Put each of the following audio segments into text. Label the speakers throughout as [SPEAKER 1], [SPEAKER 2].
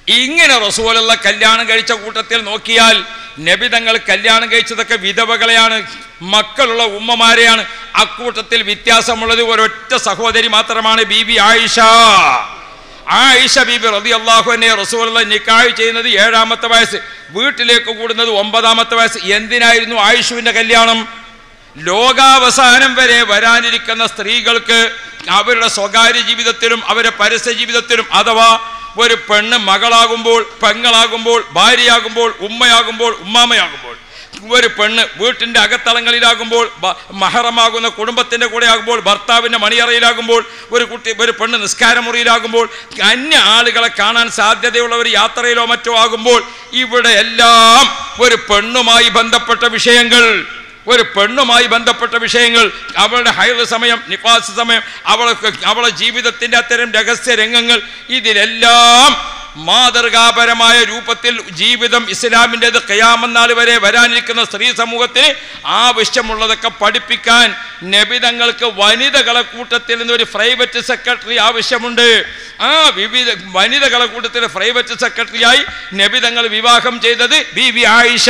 [SPEAKER 1] ഇങ്ങനെ റസൂലുള്ള കല്യാണം കഴിച്ച കൂട്ടത്തിൽ നോക്കിയാൽ നബി തങ്ങൾ കല്യാണം കഴിച്ചതൊക്കെ വിധവകളെയാണ് മക്കളുള്ള ഉമ്മമാരെയാണ് അക്കൂട്ടത്തിൽ വ്യത്യാസമുള്ളത് ഒരൊറ്റ സഹോദരി മാത്രമാണ് ബീബി ആയിഷ ആയിഷ ബീബി റതി അള്ളാഹുവിനെ റസൂലുള്ള നിക്കാഹ് ചെയ്യുന്നത് ഏഴാമത്തെ വയസ്സ് വീട്ടിലേക്ക് കൂടുന്നത് ഒമ്പതാമത്തെ വയസ്സ് എന്തിനായിരുന്നു ആയിഷുവിന്റെ കല്യാണം ലോകാവസാനം വരെ വരാനിരിക്കുന്ന സ്ത്രീകൾക്ക് അവരുടെ സ്വകാര്യ ജീവിതത്തിലും അവരുടെ പരസ്യ ജീവിതത്തിലും അഥവാ ഒരു പെണ്ണ് മകളാകുമ്പോൾ പെങ്ങളാകുമ്പോൾ ഭാര്യയാകുമ്പോൾ ഉമ്മയാകുമ്പോൾ ഉമ്മാമയാകുമ്പോൾ ഒരു പെണ്ണ് വീട്ടിൻ്റെ അകത്തളങ്ങളിലാകുമ്പോൾ ബ- മഹറമാകുന്ന കുടുംബത്തിൻ്റെ കൂടെ ആകുമ്പോൾ ഭർത്താവിൻ്റെ മണിയറയിലാകുമ്പോൾ ഒരു കുട്ടി ഒരു പെണ്ണ് നിസ്കാരമുറിയിലാകുമ്പോൾ അന്യ ആളുകളെ കാണാൻ സാധ്യതയുള്ള ഒരു യാത്രയിലോ മറ്റോ ആകുമ്പോൾ ഇവിടെ എല്ലാം ഒരു പെണ്ണുമായി ബന്ധപ്പെട്ട വിഷയങ്ങൾ ഒരു പെണ്ണുമായി ബന്ധപ്പെട്ട വിഷയങ്ങൾ അവളുടെ ഹൈറ് സമയം നിഫാസ് സമയം അവൾക്ക് അവളെ ജീവിതത്തിൻ്റെ അത്തരം രഹസ്യ രംഗങ്ങൾ ഇതിലെല്ലാം മാതൃകാപരമായ രൂപത്തിൽ ജീവിതം ഇസ്ലാമിൻ്റെത് കയാമന്നാൾ വരെ വരാനിരിക്കുന്ന സ്ത്രീ സമൂഹത്തിന് ആവശ്യമുള്ളതൊക്കെ പഠിപ്പിക്കാൻ നബിതങ്ങൾക്ക് വനിതകളെ കൂട്ടത്തിൽ നിന്ന് ഒരു പ്രൈവറ്റ് സെക്രട്ടറി ആവശ്യമുണ്ട് ആ വിവിധ വനിതകളെ കൂട്ടത്തിൽ പ്രൈവറ്റ് സെക്രട്ടറിയായി നബിതങ്ങൾ വിവാഹം ചെയ്തത് ബി വി ആയിഷ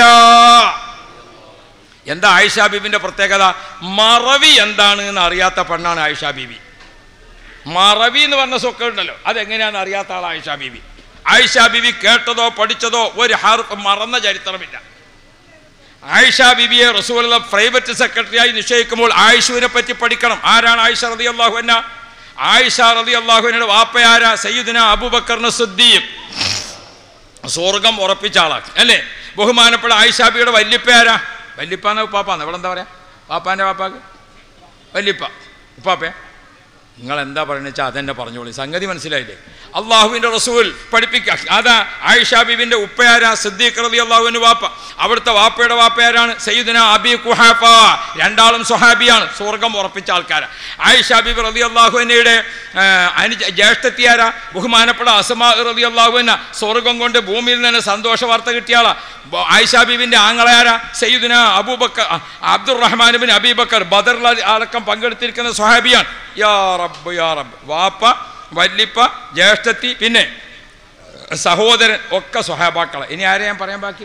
[SPEAKER 1] എന്താ ആയിഷ ബീബിന്റെ പ്രത്യേകത മറവി എന്താണ് എന്ന് അറിയാത്ത പെണ്ണാണ് ആയിഷ ബീബി മറവി എന്ന് പറഞ്ഞ സൊക്കെ ഉണ്ടല്ലോ അതെങ്ങനെയാണെന്ന് അറിയാത്ത ആൾ ആയിഷ ബീബി ആയിഷ ബീബി കേട്ടതോ പഠിച്ചതോ ഒരു ഹർഫ് മറന്ന ചരിത്രമില്ല ആയിഷ ബീബിയെ റസൂലുള്ള പ്രൈവറ്റ് സെക്രട്ടറിയായി നിശ്ചയിക്കുമ്പോൾ ആയിഷുവിനെ പറ്റി പഠിക്കണം ആരാണ് ആയിഷ റതി അള്ളാഹുന ആയിഷ റതി അള്ളാഹുവിനയുടെ വാപ്പയാരാ സയ്യിദിന അബൂബക്കറിന് സുദ്ദീഖ് സ്വർഗം ഉറപ്പിച്ച ആളാണ് അല്ലേ ബഹുമാനപ്പെട്ട ആയിഷാബിയുടെ വല്യപ്പയാരാ വല്യപ്പാന്ന് ഉപ്പാപ്പാന്ന് ഇവിടെ എന്താ പറയാ പാപ്പാൻ്റെ പാപ്പാക്ക് വല്യപ്പ ഉപ്പാപ്പേ നിങ്ങൾ എന്താ പറയുന്നത് വെച്ചാൽ അതെന്നെ പറഞ്ഞോളി സംഗതി മനസ്സിലായില്ലേ അള്ളാഹുവിൻ്റെ റസൂൽ പഠിപ്പിക്കുക അതാ ആയിഷ ബീബിൻ്റെ ഉപ്പയാരാ സിദ്ദീഖ് റതി അള്ളാഹുവിൻ്റെ വാപ്പ അവിടുത്തെ വാപ്പയുടെ വാപ്പയാരാണ് സയ്യിദിന അബി കുഹാഫ രണ്ടാളും സ്വഹാബിയാണ് സ്വർഗം ഉറപ്പിച്ച ആൾക്കാരാണ് ആയിഷ ബീബി റതി അള്ളാഹുവിനയുടെ അനുജ ജ്യേഷ്ഠത്തിയാരാ ബഹുമാനപ്പെട്ട അസമാ റതി അള്ളാഹുവിന സ്വർഗം കൊണ്ട് ഭൂമിയിൽ നിന്ന് സന്തോഷ വാർത്ത കിട്ടിയാളാ ബ- ആയിഷ ബീബിൻ്റെ ആങ്ങളയാരാ സയ്യിദിന അബൂബക്കർ അ- അബ്ദുറഹ്മാൻ ബിൻ അബീബക്കർ ബദറിൽ അടക്കം പങ്കെടുത്തിരിക്കുന്ന സ്വഹാബിയാണ് യാ റബ്ബ് യാ റബ്ബ് വാപ്പ വല്ലിപ്പ ജ്യേഷ്ഠത്തി പിന്നെ സഹോദരൻ ഒക്കെ സ്വഹാബാക്കളെ ഇനി ആരെ ഞാൻ പറയാൻ ബാക്കി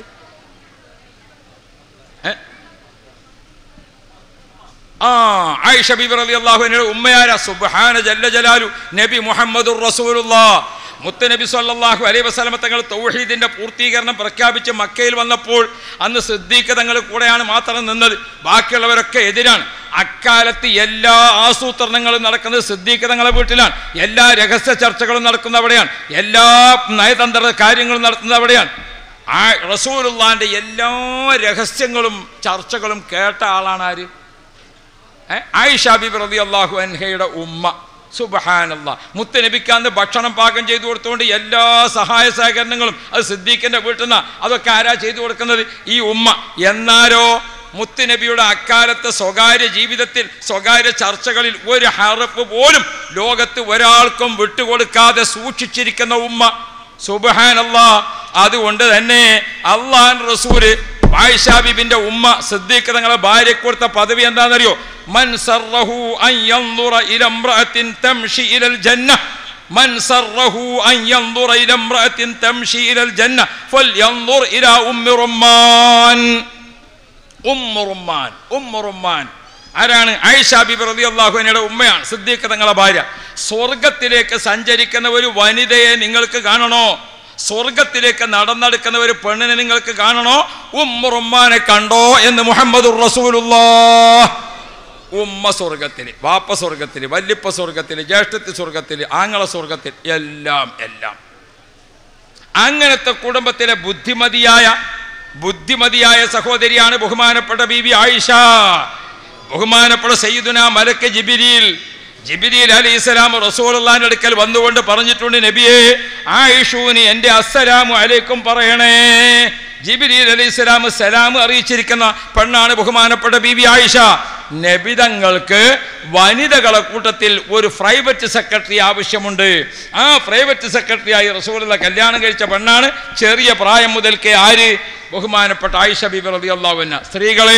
[SPEAKER 1] ഏ? ആ ആയിഷ ബീബി റളിയല്ലാഹു അൻഹയുടെ ഉമ്മയാര സുബ്ഹാന ജല്ല ജലാലു നബി മുഹമ്മദുർ റസൂലുള്ളാഹ് മുത്തനബി സല്ലല്ലാഹു അലൈഹി വസല്ലമ തങ്ങൾ തൗഹീദിന്റെ പൂർത്തീകരണം പ്രഖ്യാപിച്ച് മക്കയിൽ വന്നപ്പോൾ അന്ന് സിദ്ദീഖ് തങ്ങൾ കൂടെയാണ് മാത്രം നിന്നത് ബാക്കിയുള്ളവരൊക്കെ എതിരാണ് അക്കാലത്ത് എല്ലാ ആസൂത്രണങ്ങളും നടക്കുന്നത് സിദ്ദീഖ് തങ്ങളെ വീട്ടിലാണ് എല്ലാ രഹസ്യ ചർച്ചകളും നടക്കുന്ന അവിടെയാണ് എല്ലാ നയതന്ത്ര കാര്യങ്ങളും നടത്തുന്നത് അവിടെയാണ് ആ റസൂലുള്ളാന്റെ എല്ലാ രഹസ്യങ്ങളും ചർച്ചകളും കേട്ട ആളാണ് ആര് ഏ? ആയിഷ ബിബി റതി അള്ളാഹു അൻഹയുടെ ഉമ്മ സുബഹാനല്ല മുത്തനബിക്കാന്ന് ഭക്ഷണം പാകം ചെയ്തു കൊടുത്തുകൊണ്ട് എല്ലാ സഹായ സഹകരണങ്ങളും അത് സിദ്ദീഖിന്റെ വീട്ടിൽ നിന്ന് അതൊക്കെ ആരാ ചെയ്തു കൊടുക്കുന്നത് ഈ ഉമ്മ എന്നാരോ മുത്തുനബിയുടെ അക്കാലത്തെ സ്വകാര്യ ജീവിതത്തിൽ സ്വകാര്യ ചർച്ചകളിൽ ഒരു ഹറപ്പ് പോലും ലോകത്ത് ഒരാൾക്കും വിട്ടുകൊടുക്കാതെ സൂക്ഷിച്ചിരിക്കുന്ന ഉമ്മ സുബഹാനല്ല അതുകൊണ്ട് തന്നെ അള്ളാൻ റസൂല് ആയിഷാബിബിന്റെ ഉമ്മ സിദ്ദീഖ് തങ്ങളെ ഭാര്യയ്ക്ക് കൊടുത്ത പദവി എന്താണെന്നറിയോ മൻ സർറഹു അൻ യൻദുറ ഇല ഇംറഅത്തിൻ തംഷി ഇലൽ ജന്ന മൻ സർറഹു അൻ യൻദുറ ഇല ഇംറഅത്തിൻ തംഷി ഇലൽ ജന്ന ഫൽയൻദുർ ഇലാ ഉമ്മി റുമ്മാൻ ഉമ്മു റുമ്മാൻ ഉമ്മു റുമ്മാൻ ആരാണ് ആയിഷ ബിബി റളിയല്ലാഹു അൻഹയുടെ ഉമ്മയാണ് സിദ്ദീഖ് തങ്ങളെ ഭാര്യ സ്വർഗത്തിലേക്ക് സഞ്ചരിക്കുന്ന ഒരു വനിതയെ നിങ്ങൾക്ക് കാണണോ സ്വർഗത്തിലേക്ക് നടന്നെടുക്കുന്ന ഒരു പെണ്ണിനെ നിങ്ങൾക്ക് കാണണോ ഉമ്മു റുമ്മാനെ കണ്ടോ എന്ന് മുഹമ്മദ് റസൂലുള്ളാഹ് ഉമ്മ സ്വർഗത്തിൽ വാപ്പ സ്വർഗത്തിൽ വല്യപ്പ സ്വർഗത്തിൽ ജ്യേഷ്ഠത്തി സ്വർഗത്തിൽ ആങ്ങള സ്വർഗത്തിൽ എല്ലാം എല്ലാം അങ്ങനത്തെ കുടുംബത്തിലെ ബുദ്ധിമതിയായ ബുദ്ധിമതിയായ സഹോദരിയാണ് ബഹുമാനപ്പെട്ട ബീബി ആയിഷ ബഹുമാനപ്പെട്ട സയ്യിദുന മലക്ക് ജിബിരിയിൽ ജിബിരിയിൽ അലി ഇസ്ലാം റസൂലുള്ളാന്റെ അടുക്കൽ വന്നുകൊണ്ട് പറഞ്ഞിട്ടുണ്ട് നബിയെ ആയിഷൂനി എൻ്റെ അസ്സലാമു അലൈക്കും പറയണേ ജിബിരിയിൽ അലി ഇസ്ലാം സലാം അറിയിച്ചിരിക്കുന്ന പെണ്ണാണ് ബഹുമാനപ്പെട്ട ബീബി ആയിഷ നബിതങ്ങൾക്ക് വനിതകളെ കൂട്ടത്തിൽ ഒരു പ്രൈവറ്റ് സെക്രട്ടറി ആവശ്യമുണ്ട് ആ പ്രൈവറ്റ് സെക്രട്ടറിയായി റസൂലുള്ള കല്യാണം കഴിച്ച പെണ്ണാണ് ചെറിയ പ്രായം മുതൽക്കേ ആര് ബഹുമാനപ്പെട്ട ആയിഷ ബീബി റളിയല്ലാഹു സ്ത്രീകളെ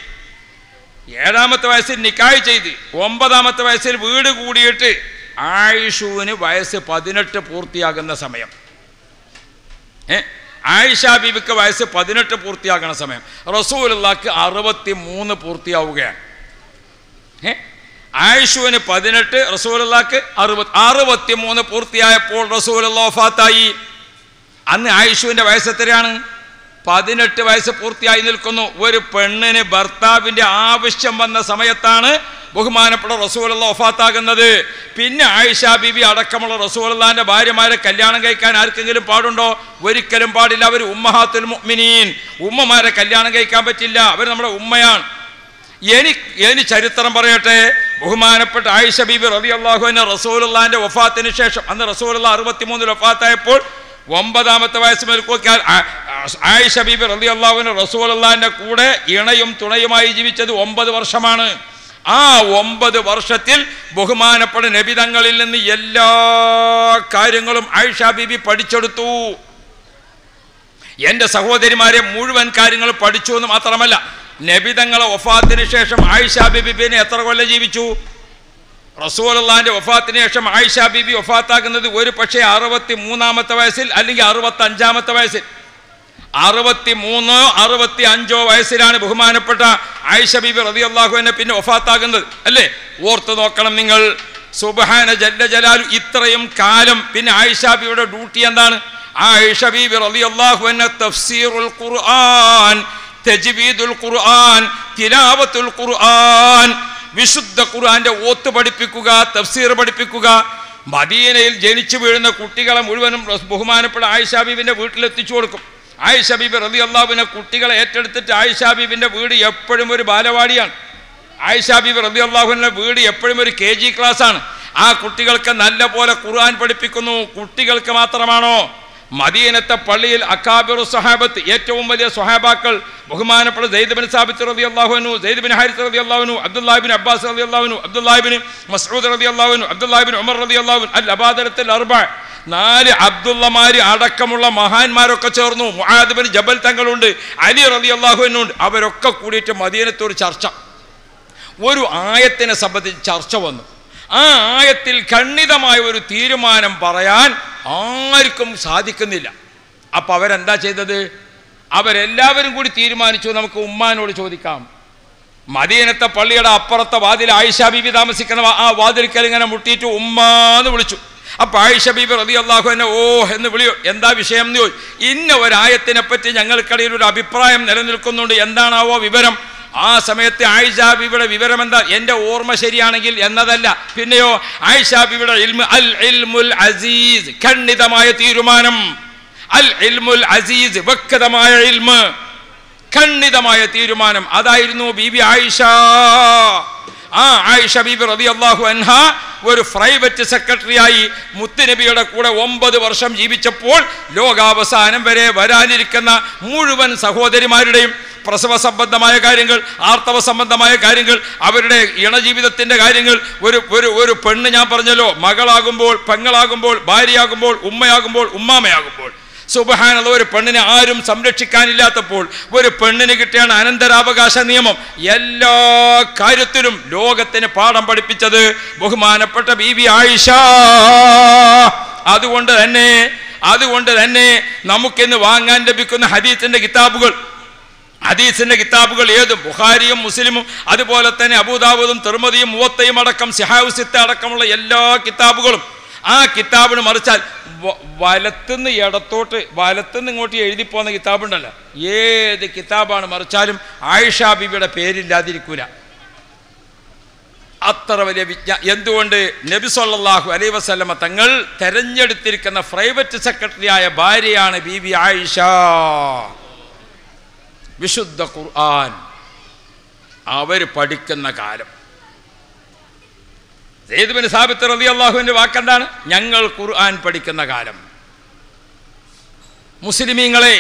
[SPEAKER 1] ഏഴാമത്തെ വയസ്സിൽ നിക്കായ് ചെയ്ത് ഒമ്പതാമത്തെ വയസ്സിൽ വീട് കൂടിയിട്ട് ആയിഷുവിന് വയസ്സ് പതിനെട്ട് പൂർത്തിയാകുന്ന സമയം ഏ ആയിഷ ബീബിക്ക് വയസ്സ് പതിനെട്ട് പൂർത്തിയാക്കണ സമയം റസൂലുള്ളാക്ക് അറുപത്തി മൂന്ന് പൂർത്തിയാവുകയാണ് ഏ ആയിഷുവിന് പതിനെട്ട് റസൂലുള്ളാക്ക് അറുപത് അറുപത്തി മൂന്ന് പൂർത്തിയായപ്പോൾ റസൂലുള്ള വഫാത്തായി അന്ന് ആയിഷുവിൻ്റെ വയസ്സ് എത്രയാണ് പതിനെട്ട് വയസ്സ് പൂർത്തിയായി നിൽക്കുന്നു ഒരു പെണ്ണിന് ഭർത്താവിൻ്റെ ആവശ്യം വന്ന സമയത്താണ് ബഹുമാനപ്പെട്ട റസൂലുള്ള ഒഫാത്താകുന്നത് പിന്നെ ആയിഷ ബിബി അടക്കമുള്ള റസൂലുള്ളാന്റെ ഭാര്യമാരെ കല്യാണം കഴിക്കാൻ ആർക്കെങ്കിലും പാടുണ്ടോ ഒരിക്കലും പാടില്ല അവർ ഉമ്മഹാത്തുൽ മുഅ്മിനീൻ ഉമ്മമാരെ കല്യാണം കഴിക്കാൻ പറ്റില്ല അവർ നമ്മുടെ ഉമ്മയാണ് ഇനി ഇനി ചരിത്രം പറയട്ടെ ബഹുമാനപ്പെട്ട ആയിഷ ബീബി റബി അള്ളാഹുവിന് റസൂലുള്ളാന്റെ വഫാത്തിന് ശേഷം അന്ന് റസൂലുള്ള അറുപത്തിമൂന്നിൽ വഫാത്തായപ്പോൾ ഒമ്പതാമത്തെ വയസ്സ് മുതൽ നോക്കിയാൽ ആ- ആ- ആയിഷ ബീബി റബി അള്ളാഹുവിന് റസൂലുള്ളാന്റെ കൂടെ ഇണയും തുണയുമായി ജീവിച്ചത് ഒമ്പത് വർഷമാണ് ആ ഒമ്പത് വർഷത്തിൽ ബഹുമാനപ്പെട്ട നബിതങ്ങളിൽ നിന്ന് എല്ലാ കാര്യങ്ങളും ആയിഷ ബീബി പഠിച്ചെടുത്തു എൻ്റെ സഹോദരിമാരെ മുഴുവൻ കാര്യങ്ങൾ പഠിച്ചു എന്ന് മാത്രമല്ല നബിതങ്ങളെ വഫാത്തിന് ശേഷം ആയിഷ ബിബിനെ എത്ര കൊല്ലം ജീവിച്ചു റസൂലുള്ളാന്റെ വഫാത്തിന് ശേഷം ആയിഷ ബിബി വഫാത്താക്കുന്നത് ഒരു പക്ഷേ അറുപത്തി മൂന്നാമത്തെ വയസ്സിൽ അല്ലെങ്കിൽ അറുപത്തി അഞ്ചാമത്തെ വയസ്സിൽ അറുപത്തി മൂന്നോ അറുപത്തി അഞ്ചോ വയസ്സിലാണ് ബഹുമാനപ്പെട്ട ആയിഷ ബിബി റതി അള്ളാഹുവിനെ പിന്നെ വഫാത്താകുന്നത് അല്ലേ ഓർത്ത് നോക്കണം നിങ്ങൾ സുബഹാന ജല്ല ജലാലു ഇത്രയും കാലം പിന്നെ ആയിഷ ബിയുടെ ഡ്യൂട്ടി എന്താണ് ആയിഷ ബിബി റതി അള്ളാഹുവിനെ തഫ്സീറുൽ ഖുർആൻ തജ്വീദുൽ ഖുർആൻ തിലാവത്തുൽ ഖുർആൻ വിശുദ്ധ ഖുർആന്റെ ഓത്ത് പഠിപ്പിക്കുക തഫ്സീർ പഠിപ്പിക്കുക മദീനയിൽ ജനിച്ചു വീഴുന്ന കുട്ടികളെ മുഴുവനും റസ്- ബഹുമാനപ്പെട്ട ആയിഷ ബീബിന്റെ വീട്ടിലെത്തിച്ചു കൊടുക്കും ആയിഷ ബീബി റതി അള്ളാഹുവിനെ കുട്ടികളെ ഏറ്റെടുത്തിട്ട് ആയിഷ ബീബിന്റെ വീട് എപ്പോഴും ഒരു ബാലവാടിയാണ് ആയിഷ ബീബി റതി അള്ളാഹുവിന്റെ വീട് എപ്പോഴും ഒരു കെ ജി ക്ലാസ് ആണ് ആ കുട്ടികൾക്ക് നല്ല പോലെ ഖുർആൻ പഠിപ്പിക്കുന്നു കുട്ടികൾക്ക് മാത്രമാണോ മദീനത്തെ പള്ളിയിൽ അക്കാബിറു സഹാബത്ത് ഏറ്റവും വലിയ സ്വഹാബാക്കൾ ബഹുമാനപ്പെട്ട സെയ്ദ് ബിൻ സാബിത്ത് റതി അള്ളാഹുനു സെയ്ദ് ബിൻ ഹാരിസ് റതി അള്ളാഹുനു അബ്ദുല്ലാഹിബിൻ അബ്ബാസ് റതി അള്ളാഹുനു അബ്ദുല്ലാഹിബിൻ മസ്ഊദ് റതി അള്ളാഹുനു അബ്ദുല്ലാഹിബിൻ ഉമർ റതി അള്ളാഹുൻ അൽ അബാദരത്തിൽ അർബ നാല് അബ്ദുള്ളമാര് അടക്കമുള്ള മഹാന്മാരൊക്കെ ചേർന്നു മുആദ് ബിൻ ജബൽ തങ്ങളുണ്ട് അലി റതി അള്ളാഹുവിനുണ്ട് അവരൊക്കെ കൂടിയിട്ട് മദീനത്തൊരു ചർച്ച ഒരു ആയത്തിനെ സംബന്ധിച്ച് ചർച്ച വന്നു ആ ആയത്തിൽ ഖണ്ഡിതമായ ഒരു തീരുമാനം പറയാൻ ആർക്കും സാധിക്കുന്നില്ല അപ്പൊ അവരെന്താ ചെയ്തത് അവരെല്ലാവരും കൂടി തീരുമാനിച്ചു നമുക്ക് ഉമ്മാനോട് ചോദിക്കാം മദീനത്തെ പള്ളിയുടെ അപ്പുറത്തെ വാതിൽ ആയിഷ ബീബി താമസിക്കുന്ന വാ- ആ വാതിൽക്കൽ ഇങ്ങനെ മുട്ടിയിട്ട് ഉമ്മാന്ന് വിളിച്ചു അപ്പൊ ആയിഷ ബീബി റതി അള്ളാഹു എന്നെ ഓ എന്ന് വിളിയോ എന്താ വിഷയം എന്ന് ചോദിച്ചു ഇന്ന ഒരായത്തിനെ പറ്റി ഞങ്ങൾക്കിടയിൽ ഒരു അഭിപ്രായം നിലനിൽക്കുന്നുണ്ട് എന്താണാവോ വിവരം ആ സമയത്ത് ആയിഷ ബീബിയുടെ വിവരം എന്താ എൻ്റെ ഓർമ്മ ശരിയാണെങ്കിൽ എന്നതല്ല പിന്നെയോ ആയിഷ ബീബിയുടെ ഇൽമു അൽ ഇൽമുൽ അസീസ് ഖണ്ഡിതമായ തീരുമാനം അൽ ഇൽമുൽ അസീസ് വ്യക്തമായ ഇൽമ് ഖണ്ഡിതമായ തീരുമാനം അതായിരുന്നു ബീബി ആയിഷ ആ ആയിഷ ബീബി റതി അള്ളാഹു അൻഹ ഒരു പ്രൈവറ്റ് സെക്രട്ടറിയായി മുത്തുനബിയുടെ കൂടെ ഒമ്പത് വർഷം ജീവിച്ചപ്പോൾ ലോകാവസാനം വരെ വരാനിരിക്കുന്ന മുഴുവൻ സഹോദരിമാരുടെയും പ്രസവ സംബന്ധമായ കാര്യങ്ങൾ ആർത്തവ സംബന്ധമായ കാര്യങ്ങൾ അവരുടെ ഇണജീവിതത്തിന്റെ കാര്യങ്ങൾ ഒരു ഒരു ഒരു പെണ്ണ് ഞാൻ പറഞ്ഞല്ലോ മകളാകുമ്പോൾ പെങ്ങളാകുമ്പോൾ ഭാര്യയാകുമ്പോൾ ഉമ്മയാകുമ്പോൾ ഉമ്മാമയാകുമ്പോൾ സുബഹാനുള്ള ഒരു പെണ്ണിനെ ആരും സംരക്ഷിക്കാനില്ലാത്തപ്പോൾ ഒരു പെണ്ണിന് കിട്ടിയാണ് അനന്തരാവകാശ നിയമം എല്ലാ കാര്യത്തിലും ലോകത്തിന് പാഠം പഠിപ്പിച്ചത് ബഹുമാനപ്പെട്ട ബീവി ആയിഷ അതുകൊണ്ട് തന്നെ അതുകൊണ്ട് തന്നെ നമുക്കിന്ന് വാങ്ങാൻ ലഭിക്കുന്ന ഹദീത്തിന്റെ കിതാബുകൾ ഹദീസിന്റെ കിതാബുകൾ ഏതും ബുഖാരിയും മുസ്ലിമും അതുപോലെ തന്നെ അബൂദാബുദും തിർമതിയും മുവത്തയും അടക്കം സിഹാവുസിത്ത അടക്കമുള്ള എല്ലാ കിതാബുകളും ആ കിതാബിന് മറിച്ചാൽ വ- വലത്തുനിന്ന് ഇടത്തോട്ട് വലത്തുനിന്ന് ഇങ്ങോട്ട് എഴുതി പോകുന്ന കിതാബുണ്ടല്ലോ ഏത് കിതാബാണ് മറിച്ചാലും ആയിഷ ബിബിയുടെ പേരില്ലാതിരിക്കൂല അത്ര വലിയ വിജ്ഞ എന്തുകൊണ്ട് നബി സല്ലല്ലാഹു അലൈഹി വസല്ലമ തങ്ങൾ തെരഞ്ഞെടുത്തിരിക്കുന്ന പ്രൈവറ്റ് സെക്രട്ടറിയായ ഭാര്യയാണ് ബീബി ആയിഷ വിശുദ്ധ ഖുർആൻ അവർ പഠിക്കുന്ന കാലം സെയ്ദ് സാബിത്ത് റതി അള്ളാഹുവിൻ്റെ വാക്കെന്താണ് ഞങ്ങൾ ഖുർആൻ പഠിക്കുന്ന കാലം മുസ്ലിമീങ്ങളെ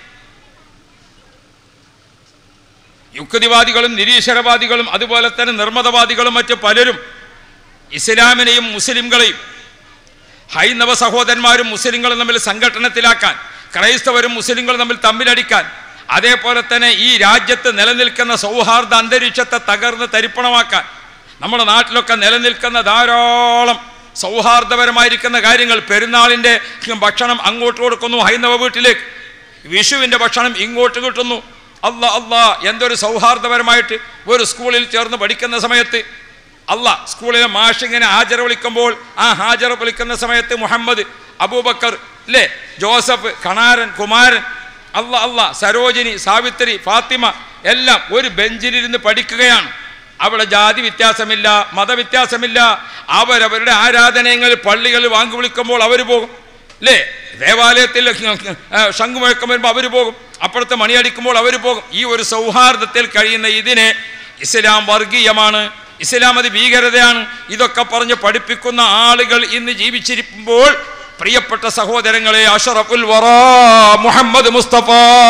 [SPEAKER 1] യുക്തിവാദികളും നിരീശ്വരവാദികളും അതുപോലെ തന്നെ നിർമ്മതവാദികളും മറ്റ് പലരും ഇസ്ലാമിനെയും മുസ്ലിംകളെയും ഹൈന്ദവ സഹോദരന്മാരും മുസ്ലിങ്ങളും തമ്മിൽ സംഘടനത്തിലാക്കാൻ ക്രൈസ്തവരും മുസ്ലിങ്ങളും തമ്മിൽ തമ്മിലടിക്കാൻ അതേപോലെ തന്നെ ഈ രാജ്യത്ത് നിലനിൽക്കുന്ന സൗഹാർദ്ദ അന്തരീക്ഷത്തെ തകർന്ന് തരിപ്പണമാക്കാൻ നമ്മുടെ നാട്ടിലൊക്കെ നിലനിൽക്കുന്ന ധാരാളം സൗഹാർദ്ദപരമായിരിക്കുന്ന കാര്യങ്ങൾ പെരുന്നാളിൻ്റെ ഭക്ഷണം അങ്ങോട്ട് കൊടുക്കുന്നു ഹൈന്ദവ വീട്ടിലേക്ക് വിഷുവിൻ്റെ ഭക്ഷണം ഇങ്ങോട്ട് കിട്ടുന്നു അല്ല അല്ല എന്തൊരു സൗഹാർദ്ദപരമായിട്ട് ഒരു സ്കൂളിൽ ചേർന്ന് പഠിക്കുന്ന സമയത്ത് അല്ല സ്കൂളിലെ മാഷ് ഇങ്ങനെ ഹാജർ വിളിക്കുമ്പോൾ ആ ഹാജർ വിളിക്കുന്ന സമയത്ത് മുഹമ്മദ് അബൂബക്കർ അല്ലേ ജോസഫ് കണാരൻ കുമാരൻ അല്ല അല്ല സരോജിനി സാവിത്രി ഫാത്തിമ എല്ലാം ഒരു ബെഞ്ചിലിരുന്ന് പഠിക്കുകയാണ് അവിടെ ജാതി വ്യത്യാസമില്ല മതവ്യത്യാസമില്ല അവരവരുടെ ആരാധനയങ്ങളിൽ പള്ളികളിൽ വാങ്ങി വിളിക്കുമ്പോൾ അവർ പോകും അല്ലേ ദേവാലയത്തിൽ ആ, ശംഖ് മുഴക്കം വരുമ്പോൾ അവർ പോകും അപ്പുറത്ത് മണിയടിക്കുമ്പോൾ അവർ പോകും ഈ ഒരു സൗഹാർദ്ദത്തിൽ കഴിയുന്ന ഇതിനെ ഇസ്ലാം വർഗീയമാണ് ഇസ്ലാം അത് ഭീകരതയാണ് ഇതൊക്കെ പറഞ്ഞ് പഠിപ്പിക്കുന്ന ആളുകൾ ഇന്ന് ജീവിച്ചിരിക്കുമ്പോൾ പ്രിയപ്പെട്ട സഹോദരങ്ങളെ അഷറഫുൽ വറാ മുഹമ്മദ് മുസ്തഫ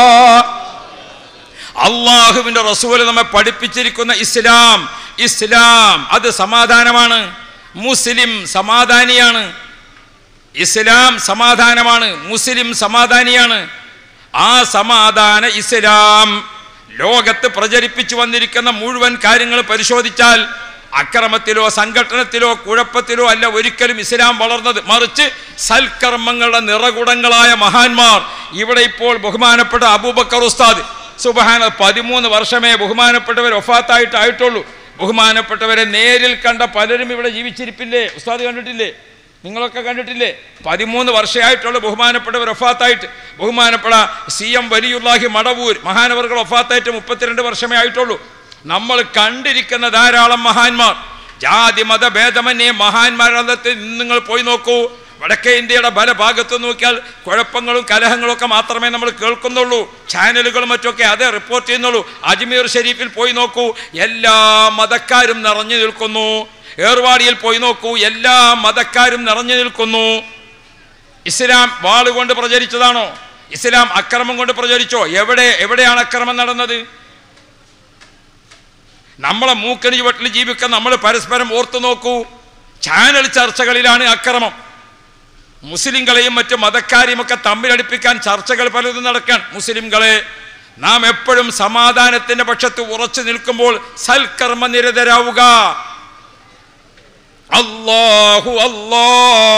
[SPEAKER 1] അള്ളാഹുവിന്റെ റസൂല് നമ്മെ പഠിപ്പിച്ചിരിക്കുന്ന ഇസ്ലാം ഇസ്ലാം അത് സമാധാനമാണ് മുസ്ലിം സമാധാനിയാണ് ഇസ്ലാം സമാധാനമാണ് മുസ്ലിം സമാധാനിയാണ് ആ സമാധാന ഇസ്ലാം ലോകത്ത് പ്രചരിപ്പിച്ചു വന്നിരിക്കുന്ന മുഴുവൻ കാര്യങ്ങൾ പരിശോധിച്ചാൽ അക്രമത്തിലോ സംഘട്ടനത്തിലോ കുഴപ്പത്തിലോ അല്ല ഒരിക്കലും ഇസ്ലാം വളർന്നത് മറിച്ച് സൽക്കർമ്മങ്ങളുടെ നിറകുടങ്ങളായ മഹാന്മാർ ഇവിടെ ഇപ്പോൾ ബഹുമാനപ്പെട്ട അബൂബക്കർ ഉസ്താദ് സുബഹാന പതിമൂന്ന് വർഷമേ ബഹുമാനപ്പെട്ടവർ ഒഫാത്തായിട്ട് ആയിട്ടുള്ളൂ ബഹുമാനപ്പെട്ടവരെ നേരിൽ കണ്ട പലരും ഇവിടെ ജീവിച്ചിരിപ്പില്ലേ ഉസ്താദ് കണ്ടിട്ടില്ലേ നിങ്ങളൊക്കെ കണ്ടിട്ടില്ലേ പതിമൂന്ന് വർഷമായിട്ടുള്ള ബഹുമാനപ്പെട്ടവർ ഒഫാത്തായിട്ട് ബഹുമാനപ്പെട്ട സി എം വലിയുല്ലാഹി മടവൂർ മഹാനവർകൾ ഒഫാത്തായിട്ട് മുപ്പത്തിരണ്ട് വർഷമേ ആയിട്ടുള്ളൂ നമ്മൾ കണ്ടിരിക്കുന്ന ധാരാളം മഹാന്മാർ ജാതി മത ഭേദമന്യേ മഹാന്മാരത്തിൽ നിങ്ങൾ പോയി നോക്കൂ വടക്കേ ഇന്ത്യയുടെ പല ഭാഗത്ത് നോക്കിയാൽ കുഴപ്പങ്ങളും കലഹങ്ങളും ഒക്കെ മാത്രമേ നമ്മൾ കേൾക്കുന്നുള്ളൂ ചാനലുകളും മറ്റൊക്കെ അതേ റിപ്പോർട്ട് ചെയ്യുന്നുള്ളൂ അജ്മീർ ഷെരീഫിൽ പോയി നോക്കൂ എല്ലാ മതക്കാരും നിറഞ്ഞു നിൽക്കുന്നു ഏർവാടിയിൽ പോയി നോക്കൂ എല്ലാ മതക്കാരും നിറഞ്ഞു നിൽക്കുന്നു ഇസ്ലാം വാളുകൊണ്ട് പ്രചരിച്ചതാണോ ഇസ്ലാം അക്രമം കൊണ്ട് പ്രചരിച്ചോ എവിടെ എവിടെയാണ് അക്രമം നടന്നത് നമ്മളെ മൂക്കണി ചുവട്ടിൽ ജീവിക്കാൻ നമ്മൾ പരസ്പരം ഓർത്തു നോക്കൂ ചാനൽ ചർച്ചകളിലാണ് അക്രമം മുസ്ലിങ്ങളെയും മറ്റു മതക്കാരെയും ഒക്കെ തമ്മിലടിപ്പിക്കാൻ ചർച്ചകൾ പലതും നടക്കാൻ മുസ്ലിംകളെ നാം എപ്പോഴും സമാധാനത്തിന്റെ പക്ഷത്ത് ഉറച്ചു നിൽക്കുമ്പോൾ സൽക്കർമ്മ നിരതരാവുക അല്ലാഹു അല്ലാ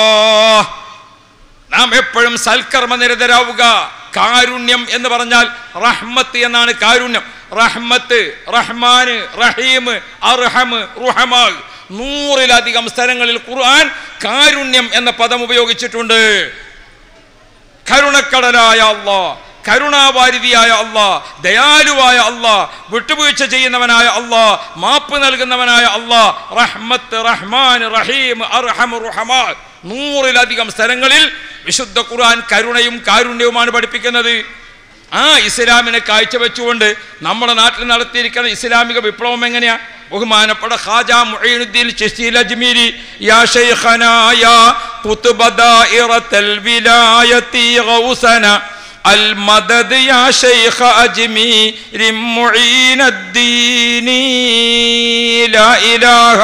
[SPEAKER 1] നാം എപ്പോഴും സൽക്കർമ്മ നിരതരാവുക കാരുണ്യം എന്ന് പറഞ്ഞാൽ റഹ്മത്ത് എന്നാണ് കാരുണ്യം റഹ്മത്ത് റഹ്മാന് റഹീം അർഹം റുഹമാ നൂറിലധികം സ്ഥലങ്ങളിൽ ഖുർആൻ കാരുണ്യം എന്ന പദം ഉപയോഗിച്ചിട്ടുണ്ട് കരുണക്കടലായ അള്ളാ കരുണാവാരിതിയായ അള്ളാ ദയാലുവായ അള്ളാ വിട്ടുവീഴ്ച ചെയ്യുന്നവനായ അള്ളാ മാപ്പ് നൽകുന്നവനായ അള്ളാ റഹ്മത്ത് റഹ്മാൻ റഹീം അർഹം റുഹമാ നൂറിലധികം സ്ഥലങ്ങളിൽ വിശുദ്ധ ഖുർആൻ കരുണയും കാരുണ്യവുമാണ് പഠിപ്പിക്കുന്നത് ആ ഇസ്ലാമിനെ കാഴ്ചവെച്ചുകൊണ്ട് നമ്മുടെ നാട്ടിൽ നടത്തിയിരിക്കുന്ന ഇസ്ലാമിക വിപ്ലവം എങ്ങനെയാ ബഹുമാനപ്പെട്ട ഖാജ മുഈനുദ്ദീൻ ചിശ്തി അജ്മീരി യാ ശൈഖനാ യാ ഖുത്ബ ദായിറത്തൽ വിലായത്തി ഗൗസന المدد يا شيخ أجمير معين الدين لا إله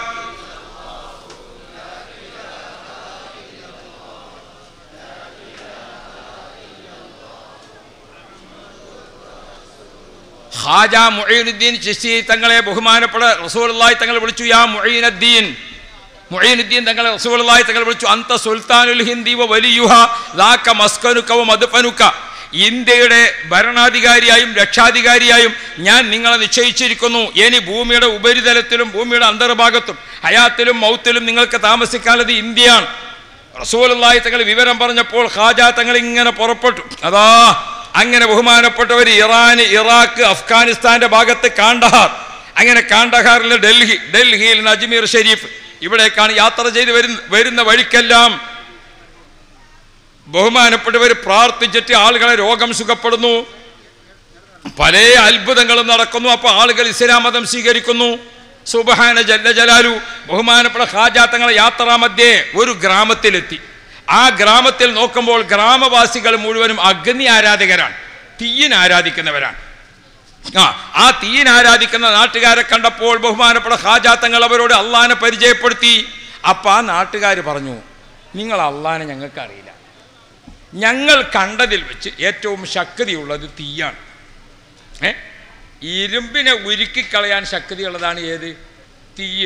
[SPEAKER 1] ഖാജ മുഈനുദ്ദീൻ ചിശ്തി തങ്ങളെ ബഹുമാനപ്പെട്ട റസൂലുള്ളാഹി തങ്ങൾ വിളിച്ചു യാ മുഈനുദ്ദീൻ മുഈനുദ്ദീൻ തങ്ങളെ റസൂലുള്ളാഹി തങ്ങൾ വിളിച്ചു അന്ത സുൽത്താനുൽ ഹിന്ദി വ വലിയുഹ ദാക മസ്കനുക വ മദ്ഫനുക ഇന്ത്യയുടെ ഭരണാധികാരിയായും രക്ഷാധികാരിയായും ഞാൻ നിങ്ങളെ നിശ്ചയിച്ചിരിക്കുന്നു ഇനി ഭൂമിയുടെ ഉപരിതലത്തിലും ഭൂമിയുടെ അന്തർഭാഗത്തും ഹയാത്തിലും മൗത്തിലും നിങ്ങൾക്ക് താമസിക്കാനുള്ളത് ഇന്ത്യയാണ് റസൂലുള്ളാഹി തങ്ങൾ വിവരം പറഞ്ഞപ്പോൾ ഖാജ തങ്ങൾ ഇങ്ങനെ പുറപ്പെട്ടു അതാ അങ്ങനെ ബഹുമാനപ്പെട്ടവർ ഇറാൻ ഇറാഖ് അഫ്ഗാനിസ്ഥാന്റെ ഭാഗത്ത് കാണ്ടഹാർ അങ്ങനെ കാണ്ടഹാറിലെ ഡൽഹി ഡൽഹിയിൽ നിന്ന് അജ്മീർ ഷെരീഫ് ഇവിടേക്കാണ് യാത്ര ചെയ്ത് വരുന്ന വരുന്ന വഴിക്കെല്ലാം ബഹുമാനപ്പെട്ടവർ പ്രാർത്ഥിച്ചിട്ട് ആളുകളെ രോഗം സുഖപ്പെടുന്നു പല അത്ഭുതങ്ങളും നടക്കുന്നു അപ്പോൾ ആളുകൾ ഇസ്ലാം മതം സ്വീകരിക്കുന്നു സുബഹാന ജല്ല ജലാലു ബഹുമാനപ്പെട്ട ഹാജാത്തങ്ങളെ യാത്രാമധ്യേ ഒരു ഗ്രാമത്തിലെത്തി ആ ഗ്രാമത്തിൽ നോക്കുമ്പോൾ ഗ്രാമവാസികൾ മുഴുവനും അഗ്നി ആരാധകരാണ് തീയിൻ ആരാധിക്കുന്നവരാണ് ആ ആ തീയിൻ ആരാധിക്കുന്ന നാട്ടുകാരെ കണ്ടപ്പോൾ ബഹുമാനപ്പെട്ട ഹാജാത്തങ്ങൾ അവരോട് അള്ളാനെ പരിചയപ്പെടുത്തി അപ്പം ആ നാട്ടുകാർ പറഞ്ഞു നിങ്ങൾ അള്ളാനെ ഞങ്ങൾക്ക് അറിയില്ല ഞങ്ങൾ കണ്ടതിൽ വെച്ച് ഏറ്റവും ശക്തിയുള്ളത് തീയാണ് ഏ ഇരുമ്പിനെ ഉരുക്കിക്കളയാൻ ശക്തിയുള്ളതാണ് ഏത് തീയ്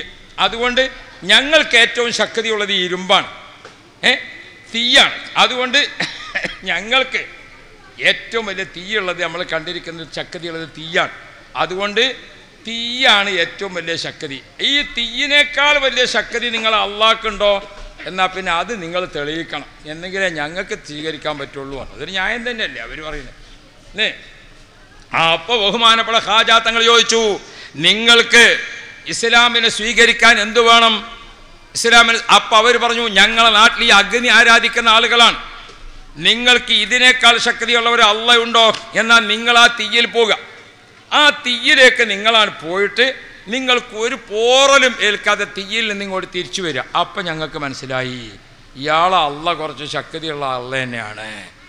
[SPEAKER 1] അതുകൊണ്ട് ഞങ്ങൾക്ക് ഏറ്റവും ശക്തിയുള്ളത് ഈ ഇരുമ്പാണ് ഏ തീയാണ് അതുകൊണ്ട് ഞങ്ങൾക്ക് ഏറ്റവും വലിയ തീയുള്ളത് നമ്മൾ കണ്ടിരിക്കുന്നത് ശക്തിയുള്ളത് തീയാണ് അതുകൊണ്ട് തീയാണ് ഏറ്റവും വലിയ ശക്തി ഈ തീയിനേക്കാൾ വലിയ ശക്തി നിങ്ങൾ അള്ളാഹ്ക്കുണ്ടോ എന്നാൽ പിന്നെ അത് നിങ്ങൾ തെളിയിക്കണം എന്നെങ്കിലേ ഞങ്ങൾക്ക് സ്വീകരിക്കാൻ പറ്റുള്ളൂ എന്ന്. അതൊരു ന്യായം തന്നെയല്ലേ അവർ പറയുന്നത് അല്ലേ ആ അപ്പോൾ ബഹുമാനപ്പെട്ട ഹാജാ തങ്ങൾ ചോദിച്ചു നിങ്ങൾക്ക് ഇസ്ലാമിനെ സ്വീകരിക്കാൻ എന്തു വേണം ഇസ്ലാമിന് അപ്പം അവർ പറഞ്ഞു ഞങ്ങളെ നാട്ടിൽ ഈ അഗ്നി ആരാധിക്കുന്ന ആളുകളാണ് നിങ്ങൾക്ക് ഇതിനേക്കാൾ ശക്തിയുള്ള ഒരു അള്ളയുണ്ടോ എന്നാൽ നിങ്ങൾ ആ തീയിൽ പോകുക ആ തീയിലേക്ക് നിങ്ങളാണ് പോയിട്ട് നിങ്ങൾക്ക് ഒരു പോറലും ഏൽക്കാതെ തീയിൽ നിന്ന് ഇങ്ങോട്ട് തിരിച്ചു വരിക അപ്പം ഞങ്ങൾക്ക് മനസ്സിലായി ഇയാളെ അള്ള കുറച്ച് ശക്തിയുള്ള അള്ള തന്നെയാണ്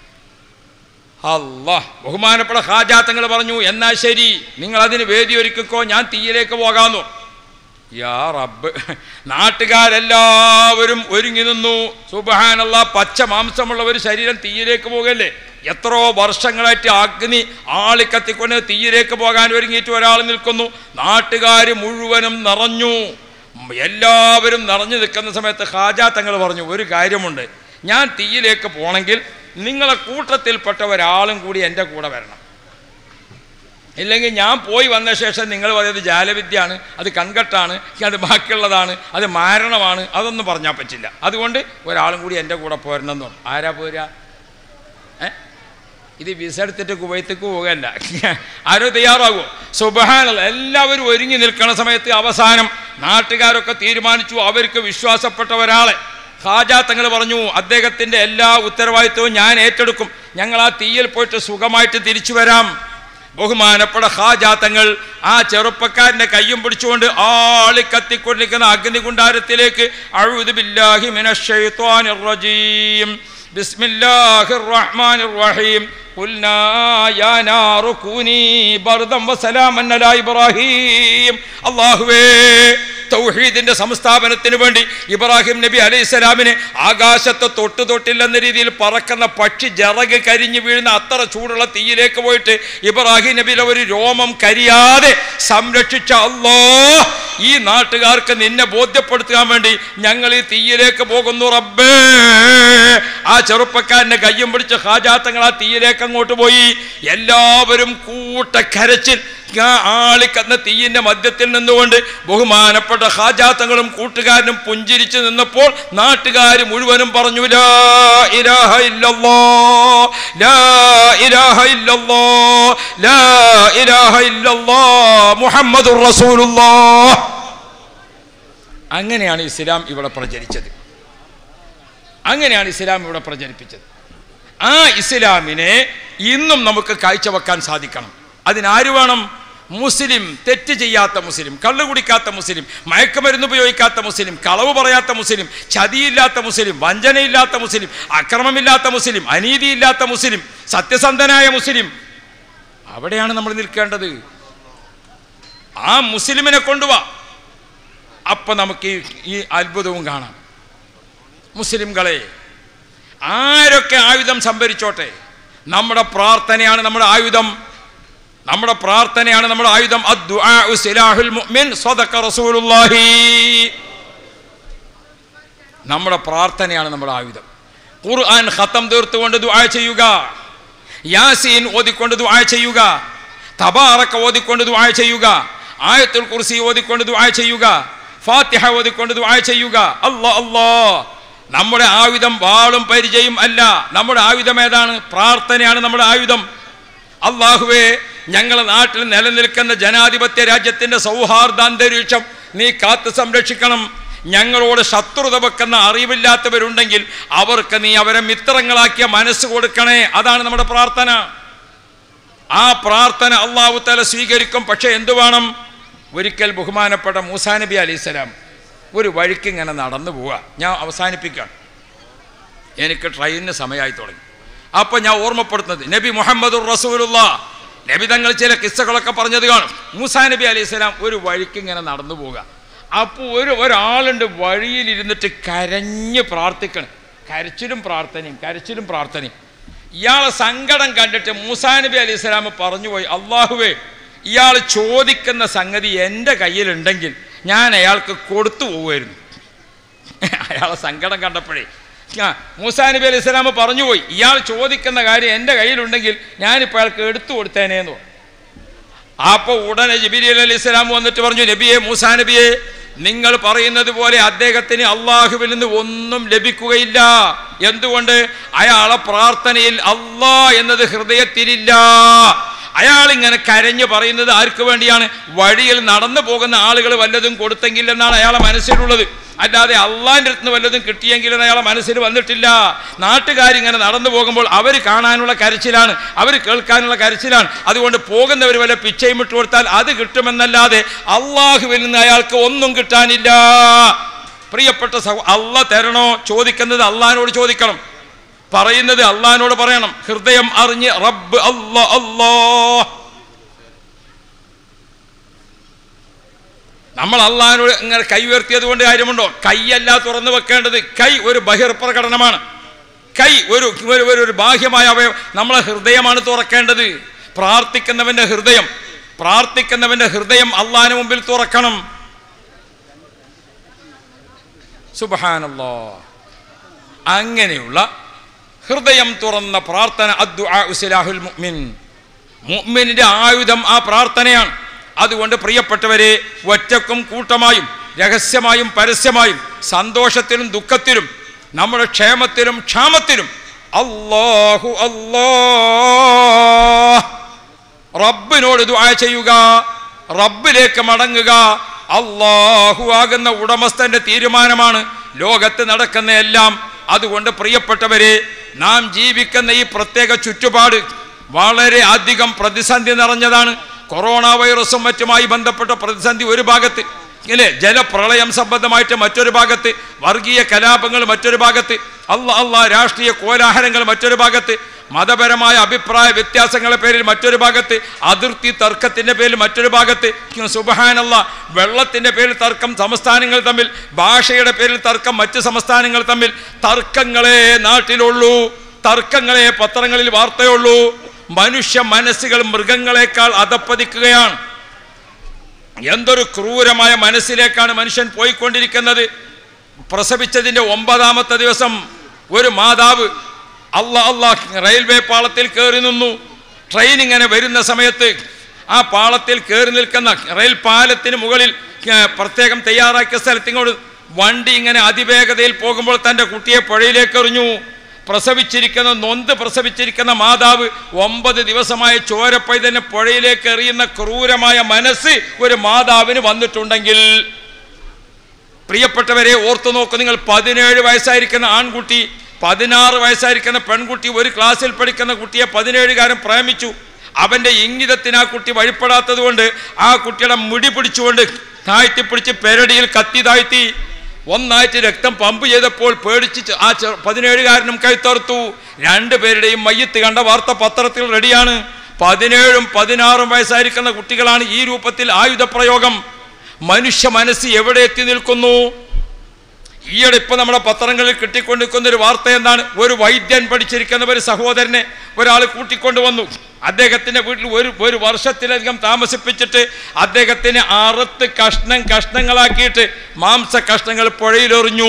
[SPEAKER 1] അല്ല ബഹുമാനപ്പെട്ട ഹാജാത്തങ്ങൾ പറഞ്ഞു എന്നാ ശരി നിങ്ങൾ അതിന് വേദി ഒരുക്കിക്കോ ഞാൻ തീയിലേക്ക് പോകാമെന്നു യാ റബ്ബ് നാട്ടുകാരെല്ലാവരും ഒരുങ്ങി നിന്നു സുബഹാനല്ല പച്ച മാംസമുള്ള ഒരു ശരീരം തീയിലേക്ക് പോകല്ലേ എത്രയോ വർഷങ്ങളായിട്ട് അഗ്നി ആളിക്കത്തിക്കൊണ്ട് തീയിലേക്ക് പോകാൻ ഒരുങ്ങിയിട്ട് ഒരാൾ നിൽക്കുന്നു നാട്ടുകാർ മുഴുവനും നിറഞ്ഞു എല്ലാവരും നിറഞ്ഞു നിൽക്കുന്ന സമയത്ത് ഹാജാ തങ്ങൾ പറഞ്ഞു ഒരു കാര്യമുണ്ട് ഞാൻ തീയിലേക്ക് പോണെങ്കിൽ നിങ്ങളെ കൂട്ടത്തിൽപ്പെട്ട ഒരാളും കൂടി എൻ്റെ കൂടെ വരണം ഇല്ലെങ്കിൽ ഞാൻ പോയി വന്ന ശേഷം നിങ്ങൾ പറയുന്നത് ജാലവിദ്യയാണ് അത് കൺകെട്ടാണ് അത് ബാക്കിയുള്ളതാണ് അത് മാരണമാണ് അതൊന്നും പറഞ്ഞാൽ പറ്റില്ല അതുകൊണ്ട് ഒരാളും കൂടി എൻ്റെ കൂടെ പോരണം എന്ന് പറഞ്ഞു ആരാ പോരാ ഏ ഇത് വിസ എടുത്തിട്ട് കുവൈത്തേക്ക് പോകല്ല ആരോ തയ്യാറാകുമോ സുബഹാനല്ല എല്ലാവരും ഒരുങ്ങി നിൽക്കുന്ന സമയത്ത് അവസാനം നാട്ടുകാരൊക്കെ തീരുമാനിച്ചു അവർക്ക് വിശ്വാസപ്പെട്ട ഒരാളെ ഹാജാ തങ്ങൾ പറഞ്ഞു അദ്ദേഹത്തിൻ്റെ എല്ലാ ഉത്തരവാദിത്വവും ഞാൻ ഏറ്റെടുക്കും ഞങ്ങൾ ആ തീയിൽ പോയിട്ട് സുഖമായിട്ട് തിരിച്ചു വരാം ബഹുമാനപ്പെട്ട ഹാജാത്തങ്ങൾ ആ ചെറുപ്പക്കാരൻ്റെ കയ്യും പിടിച്ചുകൊണ്ട് ആളി കത്തിക്കൊണ്ടിരിക്കുന്ന അഗ്നികുണ്ടാരത്തിലേക്ക് അഴുതു ബില്ലാഹി മിനശ്ശൈത്വാനിർ റജീം ബിസ്മില്ലാഹിർ റഹ്മാനിർ റഹീം قلنا يا نار كوني بردا وسلاما على إبراهيم അള്ളാഹുവേ തൗഹീദിന്റെ സംസ്ഥാപനത്തിന് വേണ്ടി ഇബ്രാഹിം നബി അലൈഹി സ്വലാമിന് ആകാശത്ത് തൊട്ട് തൊട്ടില്ലെന്ന രീതിയിൽ പറക്കുന്ന പക്ഷി ജറക് കരിഞ്ഞു വീഴുന്ന അത്ര ചൂടുള്ള തീയിലേക്ക് പോയിട്ട് ഇബ്രാഹിം നബിയിലെ ഒരു രോമം കരിയാതെ സംരക്ഷിച്ച അല്ലോ ഈ നാട്ടുകാർക്ക് നിന്നെ ബോധ്യപ്പെടുത്താൻ വേണ്ടി ഞങ്ങൾ ഈ തീയിലേക്ക് പോകുന്നു റബ്ബേ ആ ചെറുപ്പക്കാരന്റെ കയ്യും പിടിച്ച് ഹാജാത്തങ്ങൾ ആ തീയിലേക്ക് അങ്ങോട്ട് പോയി എല്ലാവരും കൂട്ടക്കരച്ചിൽ ആ ആളിക്കന്ന തീയിന്റെ മധ്യത്തിൽ നിന്നുകൊണ്ട് ബഹുമാനപ്പെട്ട ഹാജാത്തങ്ങളും കൂട്ടുകാരനും പുഞ്ചിരിച്ചു നിന്നപ്പോൾ നാട്ടുകാർ മുഴുവനും പറഞ്ഞു ലാ ഇലാഹ ഇല്ലല്ലാ ലാ ഇലാഹ ഇല്ലല്ലാ ലാ ഇലാഹ ഇല്ലല്ലാ മുഹമ്മദുർ റസൂലുള്ളാഹ് അങ്ങനെയാണ് ഇസ്ലാം ഇവിടെ പ്രചരിച്ചത് അങ്ങനെയാണ് ഇസ്ലാം ഇവിടെ പ്രചരിപ്പിച്ചത് ആ ഇസ്ലാമിനെ ഇന്നും നമുക്ക് കാഴ്ചവെക്കാൻ സാധിക്കണം അതിനാര് വേണം മുസ്ലിം തെറ്റ് ചെയ്യാത്ത മുസ്ലിം കള്ളു കുടിക്കാത്ത മുസ്ലിം മയക്കുമരുന്ന് ഉപയോഗിക്കാത്ത മുസ്ലിം കളവ് പറയാത്ത മുസ്ലിം ചതിയില്ലാത്ത മുസ്ലിം വഞ്ചനയില്ലാത്ത മുസ്ലിം അക്രമമില്ലാത്ത മുസ്ലിം അനീതിയില്ലാത്ത മുസ്ലിം സത്യസന്ധനായ മുസ്ലിം അവിടെയാണ് നമ്മൾ നിൽക്കേണ്ടത് ആ മുസ്ലിമിനെ കൊണ്ടുവാ അപ്പൊ നമുക്ക് ഈ ഈ അത്ഭുതവും കാണാം മുസ്ലിംകളെ ആരൊക്കെ ആയുധം സംഭരിച്ചോട്ടെ നമ്മുടെ പ്രാർത്ഥനയാണ് നമ്മുടെ ആയുധം നമ്മുടെ പ്രാർത്ഥനയാണ് നമ്മുടെ ആയുധം അദ്ദുആഉ സിലാഹുൽ മുഅ്മിൻ സ്വദഖ റസൂലുള്ളാഹി നമ്മുടെ പ്രാർത്ഥനയാണ് നമ്മുടെ ആയുധം ഖുർആൻ ഖത്തം തീർത്തുകൊണ്ട് ദുആ ചെയ്യുക യാസീൻ ഓതിക്കൊണ്ട് ദുആ ചെയ്യുക തബാറക്ക ഓതിക്കൊണ്ട് ദുആ ചെയ്യുക ആയത്തുൽ കുർസി ഓതിക്കൊണ്ട് ദുആ ചെയ്യുക ഫാത്തിഹ ഓതിക്കൊണ്ട് ദുആ ചെയ്യുക അല്ലാ അല്ലാ നമ്മുടെ ആയുധം വാളും പരിചയം അല്ല നമ്മുടെ ആയുധം ഏതാണ് പ്രാർത്ഥനയാണ് നമ്മുടെ ആയുധം അള്ളാഹുവേ ഞങ്ങളുടെ നാട്ടിൽ നിലനിൽക്കുന്ന ജനാധിപത്യ രാജ്യത്തിന്റെ സൗഹാർദ്ദാന്തരീക്ഷം നീ കാത്തു സംരക്ഷിക്കണം ഞങ്ങളോട് ശത്രുത വെക്കുന്ന അറിവില്ലാത്തവരുണ്ടെങ്കിൽ അവർക്ക് നീ അവരെ മിത്രങ്ങളാക്കിയ മനസ്സ് കൊടുക്കണേ അതാണ് നമ്മുടെ പ്രാർത്ഥന ആ പ്രാർത്ഥന അള്ളാഹു തല സ്വീകരിക്കും പക്ഷെ എന്തു വേണം ഒരിക്കൽ ബഹുമാനപ്പെട്ട മൂസാ നബി അലൈഹിസ്സലാം ഒരു വഴിക്ക് ഇങ്ങനെ നടന്നു പോവുക ഞാൻ അവസാനിപ്പിക്കുകയാണ് എനിക്ക് ട്രെയിനിന് സമയമായി തുടങ്ങി അപ്പോൾ ഞാൻ ഓർമ്മപ്പെടുത്തുന്നത് നബി മുഹമ്മദ് റസൂലുള്ള നബി തങ്ങൾ ചില കിസ്സകളൊക്കെ പറഞ്ഞത് കാണും മൂസാ നബി അലൈഹി സ്വലാം ഒരു വഴിക്ക് ഇങ്ങനെ നടന്നു പോവുക അപ്പോൾ ഒരു ഒരാളുണ്ട് വഴിയിലിരുന്നിട്ട് കരഞ്ഞ് പ്രാർത്ഥിക്കണം കരച്ചിലും പ്രാർത്ഥനയും കരച്ചിലും പ്രാർത്ഥനയും ഇയാളെ സങ്കടം കണ്ടിട്ട് മൂസാ നബി അലൈഹി സ്വലാം പറഞ്ഞു പോയി അള്ളാഹുവേ ഇയാൾ ചോദിക്കുന്ന സംഗതി എൻ്റെ കയ്യിലുണ്ടെങ്കിൽ ഞാൻ അയാൾക്ക് കൊടുത്തു പോവുമായിരുന്നു അയാളെ സങ്കടം കണ്ടപ്പോഴേ ആ മൂസാ നബി അലൈഹി സ്വലാം പറഞ്ഞുപോയി ഇയാൾ ചോദിക്കുന്ന കാര്യം എൻ്റെ കയ്യിലുണ്ടെങ്കിൽ ഞാനിപ്പോൾ അയാൾക്ക് എടുത്തു കൊടുത്തേനേന്ന് പറഞ്ഞു അപ്പോൾ ഉടനെ ജിബിരി അലൈഹി സ്വലാം വന്നിട്ട് പറഞ്ഞു നബിയെ മൂസാ നബിയെ നിങ്ങൾ പറയുന്നത് പോലെ അദ്ദേഹത്തിന് അള്ളാഹുവിൽ നിന്ന് ഒന്നും ലഭിക്കുകയില്ല എന്തുകൊണ്ട് അയാളെ പ്രാർത്ഥനയിൽ അള്ളാ എന്നത് ഹൃദയത്തിലില്ല അയാൾ ഇങ്ങനെ കരഞ്ഞു പറയുന്നത് ആർക്ക് വേണ്ടിയാണ് വഴിയിൽ നടന്നു പോകുന്ന ആളുകൾ വല്ലതും കൊടുത്തെങ്കിൽ എന്നാണ് അയാളെ മനസ്സിലുള്ളത് അല്ലാതെ അള്ളാൻ്റെ അടുത്ത് നിന്ന് വല്ലതും കിട്ടിയെങ്കിലും അയാളെ മനസ്സിൽ വന്നിട്ടില്ല നാട്ടുകാരിങ്ങനെ നടന്നു പോകുമ്പോൾ അവർ കാണാനുള്ള കരച്ചിലാണ് അവർ കേൾക്കാനുള്ള കരച്ചിലാണ് അതുകൊണ്ട് പോകുന്നവർ വല്ല പിച്ചയും ഇട്ട് കൊടുത്താൽ അത് കിട്ടുമെന്നല്ലാതെ അള്ളാഹുവിൽ നിന്ന് അയാൾക്ക് ഒന്നും കിട്ടാനില്ല പ്രിയപ്പെട്ട സഹ അള്ള തരണോ ചോദിക്കുന്നത് അള്ളഹാനോട് ചോദിക്കണം പറയുന്നത് അള്ളഹാനോട് പറയണം ഹൃദയം അറിഞ്ഞ് റബ്ബ് അല്ലാ അല്ലാ നമ്മൾ അള്ളഹാനോട് ഇങ്ങനെ കൈ ഉയർത്തിയത് കൊണ്ട് കാര്യമുണ്ടോ കൈയല്ല തുറന്നു വെക്കേണ്ടത് കൈ ഒരു ബഹിർപ്രകടനമാണ് കൈ ഒരു ഒരു ഒരു- ഒരു ബാഹ്യമായ അവയവം നമ്മളെ ഹൃദയമാണ് തുറക്കേണ്ടത് പ്രാർത്ഥിക്കുന്നവന്റെ ഹൃദയം പ്രാർത്ഥിക്കുന്നവന്റെ ഹൃദയം അള്ളഹാന് മുമ്പിൽ തുറക്കണം സുബഹാനല്ലോ അങ്ങനെയുള്ള ഹൃദയം തുറന്ന പ്രാർത്ഥന അദ്ദുആ ഉസ്ലാഹുൽ മുഅ്മിൻ മുഅ്മിനിന്റെ ആയുധം ആ പ്രാർത്ഥനയാണ് അതുകൊണ്ട് പ്രിയപ്പെട്ടവരെ ഒറ്റക്കും കൂട്ടമായും രഹസ്യമായും പരസ്യമായും സന്തോഷത്തിലും ദുഃഖത്തിലും നമ്മുടെ ക്ഷേമത്തിലും ക്ഷാമത്തിലും അല്ലാഹു അല്ലാ റബ്ബിനോട് ദുആ ചെയ്യുക റബ്ബിലേക്ക് മടങ്ങുക അള്ളാഹു ആകുന്ന ഉടമസ്ഥന്റെ തീരുമാനമാണ് ലോകത്ത് നടക്കുന്ന എല്ലാം അതുകൊണ്ട് പ്രിയപ്പെട്ടവരെ നാം ജീവിക്കുന്ന ഈ പ്രത്യേക ചുറ്റുപാട് വളരെ അധികം പ്രതിസന്ധി നിറഞ്ഞതാണ് കൊറോണ വൈറസും മറ്റുമായി ബന്ധപ്പെട്ട പ്രതിസന്ധി ഒരു ഭാഗത്ത് ഇല്ലേ ജലപ്രളയം സംബന്ധമായിട്ട് മറ്റൊരു ഭാഗത്ത് വർഗീയ കലാപങ്ങൾ മറ്റൊരു ഭാഗത്ത് അല്ല അല്ല രാഷ്ട്രീയ കോലാഹലങ്ങൾ മറ്റൊരു ഭാഗത്ത് മതപരമായ അഭിപ്രായ വ്യത്യാസങ്ങളുടെ പേരിൽ മറ്റൊരു ഭാഗത്ത് അതിർത്തി തർക്കത്തിന്റെ പേരിൽ മറ്റൊരു ഭാഗത്ത് സുബഹാനല്ല വെള്ളത്തിന്റെ പേരിൽ തർക്കം സംസ്ഥാനങ്ങൾ തമ്മിൽ ഭാഷയുടെ പേരിൽ തർക്കം മറ്റ് സംസ്ഥാനങ്ങൾ തമ്മിൽ തർക്കങ്ങളെ നാട്ടിലുള്ളൂ തർക്കങ്ങളെ പത്രങ്ങളിൽ വാർത്തയുള്ളൂ മനുഷ്യ മനസ്സുകൾ മൃഗങ്ങളെക്കാൾ അധപ്പതിക്കുകയാണ് എന്തൊരു ക്രൂരമായ മനസ്സിലേക്കാണ് മനുഷ്യൻ പോയിക്കൊണ്ടിരിക്കുന്നത് പ്രസവിച്ചതിൻ്റെ ഒമ്പതാമത്തെ ദിവസം ഒരു മാതാവ് അല്ല അല്ല റെയിൽവേ പാളത്തിൽ കയറി നിന്നു ട്രെയിൻ ഇങ്ങനെ വരുന്ന സമയത്ത് ആ പാളത്തിൽ കയറി നിൽക്കുന്ന റെയിൽ പാലത്തിന് മുകളിൽ ഏ, പ്രത്യേകം തയ്യാറാക്കിയ സ്ഥലത്ത് ഇങ്ങോട്ട് വണ്ടി ഇങ്ങനെ അതിവേഗതയിൽ പോകുമ്പോൾ തൻ്റെ കുട്ടിയെ പുഴയിലേക്ക് എറിഞ്ഞു പ്രസവിച്ചിരിക്കുന്ന നൊന്ത് പ്രസവിച്ചിരിക്കുന്ന മാതാവ് ഒമ്പത് ദിവസമായ ചോരപ്പൈതന്നെ പുഴയിലേക്ക് എറിയുന്ന ക്രൂരമായ മനസ്സ് ഒരു മാതാവിന് വന്നിട്ടുണ്ടെങ്കിൽ പ്രിയപ്പെട്ടവരെ ഓർത്തു നോക്കൂ നിങ്ങൾ പതിനേഴ് വയസ്സായിരിക്കുന്ന ആൺകുട്ടി പതിനാറ് വയസ്സായിരിക്കുന്ന പെൺകുട്ടി ഒരു ക്ലാസ്സിൽ പഠിക്കുന്ന കുട്ടിയെ പതിനേഴുകാരൻ പ്രേമിച്ചു അവന്റെ ഇംഗിതത്തിന് ആ കുട്ടി വഴിപ്പെടാത്തത് കൊണ്ട് ആ കുട്ടിയുടെ മുടി പിടിച്ചുകൊണ്ട് താഴ്ത്തി പിടിച്ച് പെരടിയിൽ കത്തി താഴ്ത്തി ഒന്നായിട്ട് രക്തം പമ്പ് ചെയ്തപ്പോൾ പേടിച്ച് ചെ- ആ ചെ- പതിനേഴുകാരനും കൈത്തോർത്തു രണ്ടുപേരുടെയും മയ്യത്ത് കണ്ട വാർത്ത പത്രത്തിൽ റെഡിയാണ് പതിനേഴും പതിനാറും വയസ്സായിരിക്കുന്ന കുട്ടികളാണ് ഈ രൂപത്തിൽ ആയുധപ്രയോഗം മനുഷ്യ മനസ്സ് എവിടെ എത്തി നിൽക്കുന്നു ഈയിടെ ഇപ്പൊ നമ്മുടെ പത്രങ്ങളിൽ കിട്ടിക്കൊണ്ടിരിക്കുന്ന ഒരു വാർത്ത എന്താണ് ഒരു വൈദ്യൻ പഠിച്ചിരിക്കുന്ന ഒരു സഹോദരനെ ഒരാൾ കൂട്ടിക്കൊണ്ടുവന്നു അദ്ദേഹത്തിന്റെ വീട്ടിൽ ഒരു ഒരു വർഷത്തിലധികം താമസിപ്പിച്ചിട്ട് അദ്ദേഹത്തിന് അറുത്ത് കഷ്ണം കഷ്ണങ്ങളാക്കിയിട്ട് മാംസ കഷ്ണങ്ങൾ പുഴയിലെറിഞ്ഞു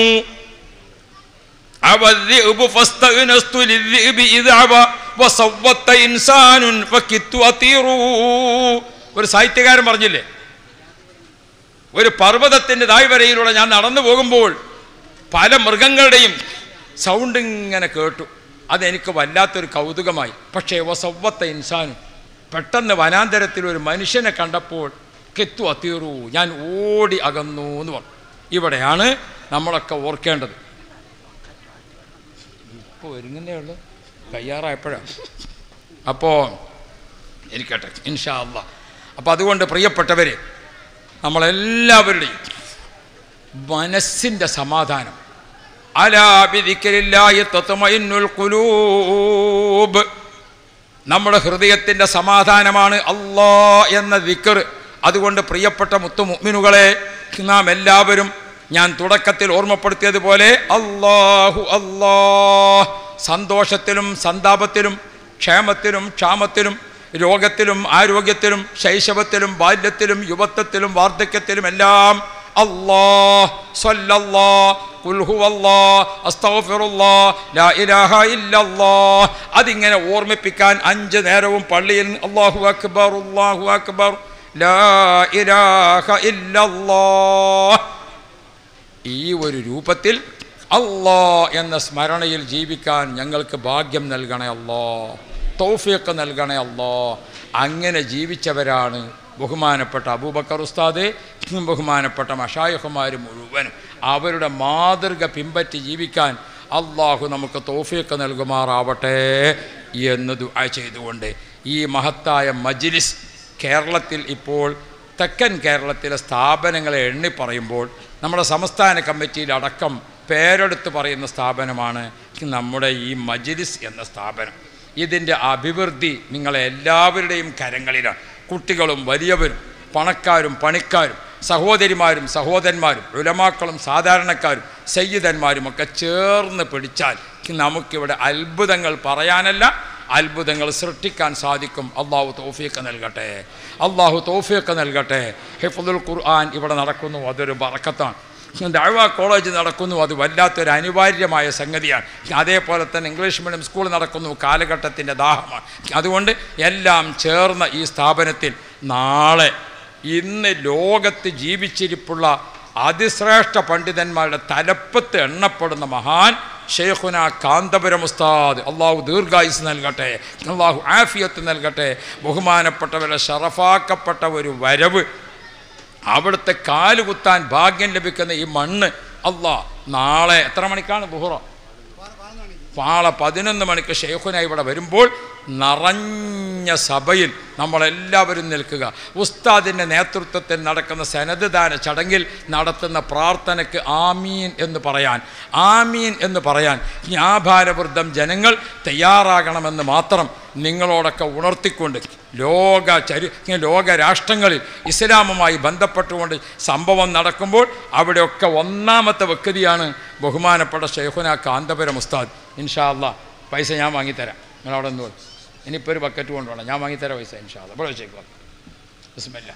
[SPEAKER 1] അവദ്ദിഅ്ബു ഫസ്തഗ്നസ്തു ലിദ്ദിഅ്ബി ഇദ് അബ വസവ്വത്ത ഇൻസാനുൻ ഫകിത്തു അതീറൂ ഒരു സാഹിത്യകാരൻ പറഞ്ഞില്ലേ ഒരു പർവ്വതത്തിൻ്റെ താഴ്വരയിലൂടെ ഞാൻ നടന്നു പോകുമ്പോൾ പല മൃഗങ്ങളുടെയും സൗണ്ട് ഇങ്ങനെ കേട്ടു അതെനിക്ക് വല്ലാത്തൊരു കൗതുകമായി പക്ഷേ വസവ്വത്ത ഇൻസാനും പെട്ടെന്ന് വനാന്തരത്തിൽ ഒരു മനുഷ്യനെ കണ്ടപ്പോൾ കെത്തു അത്തീറു ഞാൻ ഓടി അകന്നു എന്ന് പറഞ്ഞു ഇവിടെയാണ് നമ്മളൊക്കെ ഓർക്കേണ്ടത് ഇപ്പോൾ ഒരുങ്ങുന്നേ ഉള്ളൂ തയ്യാറായപ്പോഴാണ് അപ്പോൾ ഇരിക്കട്ടെ ഇൻഷാ അല്ലാ അപ്പോൾ അതുകൊണ്ട് പ്രിയപ്പെട്ടവരെ നമ്മളെല്ലാവരുടെയും മനസ്സിൻ്റെ സമാധാനം അലാ ബിദിക്രില്ലാഹി തത്മഇന്നുൽ ഖുലൂബ് നമ്മുടെ ഹൃദയത്തിൻ്റെ സമാധാനമാണ് അല്ലാ എന്ന ദിക്കർ അതുകൊണ്ട് പ്രിയപ്പെട്ട മുത്തു മുഅ്മിനുകളെ നാം എല്ലാവരും ഞാൻ തുടക്കത്തിൽ ഓർമ്മപ്പെടുത്തിയതുപോലെ അല്ലാഹു അല്ലാ സന്തോഷത്തിലും സന്താപത്തിലും ക്ഷേമത്തിലും ക്ഷാമത്തിലും രോഗത്തിലും ആരോഗ്യത്തിലും ശൈശവത്തിലും ബാല്യത്തിലും യുവത്വത്തിലും വാർദ്ധക്യത്തിലും എല്ലാം അല്ലാഹ് സ്വല്ലല്ലാഹ് ഖുൽ ഹുവല്ലാഹ് അസ്തഗ്ഫിറുല്ലാഹ് ലാ ഇലാഹ ഇല്ലല്ലാഹ് അതിങ്ങനെ ഓർമ്മിപ്പിക്കാൻ അഞ്ച് നേരവും പള്ളിയിൽ നിന്ന് അല്ലാഹു അക്ബർ അല്ലാഹു അക്ബർ ലാ ഇലാഹ ഇല്ലല്ലാഹ് ഈ ഒരു രൂപത്തിൽ അല്ലാ എന്ന സ്മരണയിൽ ജീവിക്കാൻ ഞങ്ങൾക്ക് ഭാഗ്യം നൽകണേ അല്ലോ തൗഫീഖ് നൽകണേ അല്ലോ അങ്ങനെ ജീവിച്ചവരാണ് ബഹുമാനപ്പെട്ട അബൂബക്കർ ഉസ്താദ് ബഹുമാനപ്പെട്ട മഷായഹുമാർ മുഴുവനും അവരുടെ മാതൃക പിമ്പറ്റി ജീവിക്കാൻ അള്ളാഹു നമുക്ക് തോഫിയൊക്കെ നൽകുമാറാവട്ടെ എന്ന് ദുആ ചെയ്തുകൊണ്ട് ഈ മഹത്തായ മജ്ലിസ് കേരളത്തിൽ ഇപ്പോൾ തെക്കൻ കേരളത്തിലെ സ്ഥാപനങ്ങളെ എണ്ണി പറയുമ്പോൾ നമ്മുടെ സംസ്ഥാന കമ്മിറ്റിയിൽ അടക്കം പേരെടുത്ത് പറയുന്ന സ്ഥാപനമാണ് നമ്മുടെ ഈ മജ്ലിസ് എന്ന സ്ഥാപനം ഇതിൻ്റെ അഭിവൃദ്ധി നിങ്ങളെ എല്ലാവരുടെയും കരങ്ങളിലാണ് കുട്ടികളും വലിയവരും പണക്കാരും പണിക്കാരും സഹോദരിമാരും സഹോദരന്മാരും ഉലമാക്കളും സാധാരണക്കാരും സയ്യിദന്മാരും ഒക്കെ ചേർന്ന് പിടിച്ചാൽ നമുക്കിവിടെ അത്ഭുതങ്ങൾ പറയാനല്ല അത്ഭുതങ്ങൾ സൃഷ്ടിക്കാൻ സാധിക്കും അള്ളാഹു തോഫിയൊക്കെ നൽകട്ടെ അള്ളാഹു തോഫിയൊക്കെ നൽകട്ടെ ഹിഫുദുൽ ഖുർആൻ ഇവിടെ നടക്കുന്നു അതൊരു ബറക്കത്താണ് ദഴവ കോളേജ് നടക്കുന്നു അത് വല്ലാത്തൊരു അനിവാര്യമായ സംഗതിയാണ് അതേപോലെ തന്നെ ഇംഗ്ലീഷ് മീഡിയം സ്കൂൾ നടക്കുന്നു കാലഘട്ടത്തിൻ്റെ ദാഹമാണ് അതുകൊണ്ട് എല്ലാം ചേർന്ന ഈ സ്ഥാപനത്തിൽ നാളെ ഇന്ന് ലോകത്ത് ജീവിച്ചിരിപ്പുള്ള അതിശ്രേഷ്ഠ പണ്ഡിതന്മാരുടെ തലപ്പത്ത് എണ്ണപ്പെടുന്ന മഹാൻ ഷെയ്ഖുന കാന്തപുരം ഉസ്താദ് അള്ളാഹു ദീർഘായുസ് നൽകട്ടെ അള്ളാഹു ആഫിയത്ത് നൽകട്ടെ ബഹുമാനപ്പെട്ടവരുടെ ഷറഫാക്കപ്പെട്ട ഒരു വരവ് അവിടുത്തെ കാല് കുത്താൻ ഭാഗ്യം ലഭിക്കുന്ന ഈ മണ്ണ് അള്ളാ നാളെ എത്ര മണിക്കാണ് ബുഹറ നാളെ പതിനൊന്ന് മണിക്ക് ഷെയ്ഖുന ഇവിടെ വരുമ്പോൾ നിറഞ്ഞ സഭയിൽ നമ്മളെല്ലാവരും നിൽക്കുക ഉസ്താദിൻ്റെ നേതൃത്വത്തിൽ നടക്കുന്ന സനദ്ദാന ചടങ്ങിൽ നടത്തുന്ന പ്രാർത്ഥനയ്ക്ക് ആമീൻ എന്ന് പറയാൻ ആമീൻ എന്ന് പറയാൻ ജ്ഞാഭാരവൃദ്ധം ജനങ്ങൾ തയ്യാറാകണമെന്ന് മാത്രം നിങ്ങളോടൊക്കെ ഉണർത്തിക്കൊണ്ട് ലോക ചരി ലോക രാഷ്ട്രങ്ങളിൽ ഇസ്ലാമുമായി ബന്ധപ്പെട്ടുകൊണ്ട് സംഭവം നടക്കുമ്പോൾ അവിടെയൊക്കെ ഒന്നാമത്തെ വ്യക്തിയാണ് ബഹുമാനപ്പെട്ട ഷെയ്ഖുന കാന്തപുരം ഉസ്താദ് ഇൻഷാ അല്ലാ പൈസ ഞാൻ വാങ്ങിത്തരാം നിങ്ങളവിടെ നിന്ന് പോയി ഇനിയിപ്പോൾ ഒരു ബക്കറ്റ് കൊണ്ടുപോകണം ഞാൻ വാങ്ങിത്തരാം പൈസ ഇൻഷാ അല്ലാ ഇവിടെ വെച്ചേക്കുക ബിസ്മില്ല